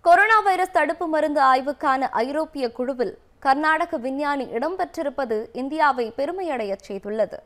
corona virus தடுப்பு மருந்து ஆய்வுக்கான ஐரோப்பிய குழுவில் கர்நாடக விஞ்ஞானி இடம்பெற்றிருப்பது இந்தியாவை பெருமையடையச் செய்துள்ளது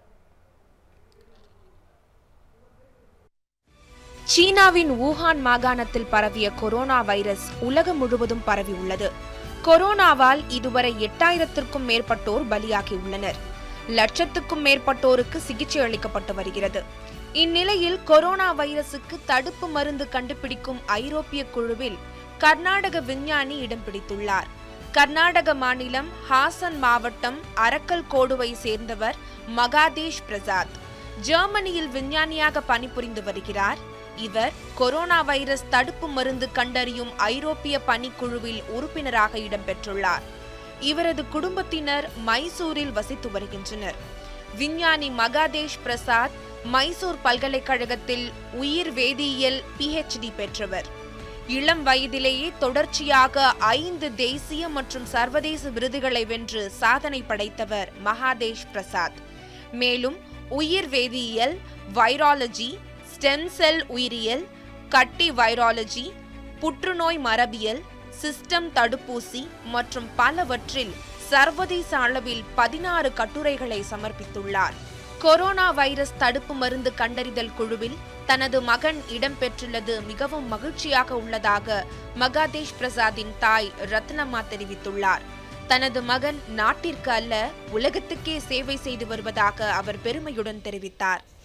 சீனாவின் வூஹான் மாகாணத்தில் பரவிய கொரோனா வைரஸ் உலகம் முழுவதும் பரவியுள்ளது கொரோனாவால் இதுவரை எட்டாயிரத்திற்கும் மேற்பட்டோர் பலியாகியுள்ளனர் லட்சத்துக்கும் மேற்பட்டோருக்கு சிகிச்சை அளிக்கப்பட்டு வருகிறது இந்நிலையில் கொரோனா வைரசுக்கு தடுப்பு மருந்து கண்டுபிடிக்கும் ஐரோப்பிய குழுவில் கர்நாடக விஞ்ஞானி இடம் பிடித்துள்ளார் கர்நாடக மாநிலம் ஹாசன் மாவட்டம் அரக்கல் கோடுவை சேர்ந்தவர் மகாதேஷ் பிரசாத் ஜெர்மனியில் விஞ்ஞானியாக பணிபுரிந்து வருகிறார் இவர் கொரோனா வைரஸ் தடுப்பு மருந்து கண்டறியும் ஐரோப்பிய பணிக்குழுவில் உறுப்பினராக இடம்பெற்றுள்ளார் இவரது குடும்பத்தினர் மைசூரில் வசித்து வருகின்றனர் விஞ்ஞானி மகாதேஷ் பிரசாத் மைசூர் பல்கலைக்கழகத்தில் உயிர் வேதியியல் பிஹெச்டி பெற்றவர் இளம் வயதிலேயே தொடர்ச்சியாக ஐந்து தேசிய மற்றும் சர்வதேச விருதுகளை வென்று சாதனை படைத்தவர் மகாதேஷ் பிரசாத் மேலும் உயிர் வேதியியல் வைராலஜி ஸ்டெம் செல் உயிரியல் கட்டி வைராலஜி புற்றுநோய் மரபியல் சிஸ்டம் தடுப்பூசி மற்றும் பலவற்றில் சர்வதேச அளவில் பதினாறு கட்டுரைகளை சமர்ப்பித்துள்ளார் கொரோனா வைரஸ் தடுப்பு மருந்து கண்டறிதல் குழுவில் தனது மகன் இடம்பெற்றுள்ளது மிகவும் மகிழ்ச்சியாக உள்ளதாக மகாதேஷ் பிரசாத்தின் தாய் ரத்னம்மா தெரிவித்துள்ளார் தனது மகன் நாட்டிற்கு அல்ல உலகத்துக்கே சேவை செய்து வருவதாக அவர் பெருமையுடன் தெரிவித்தார்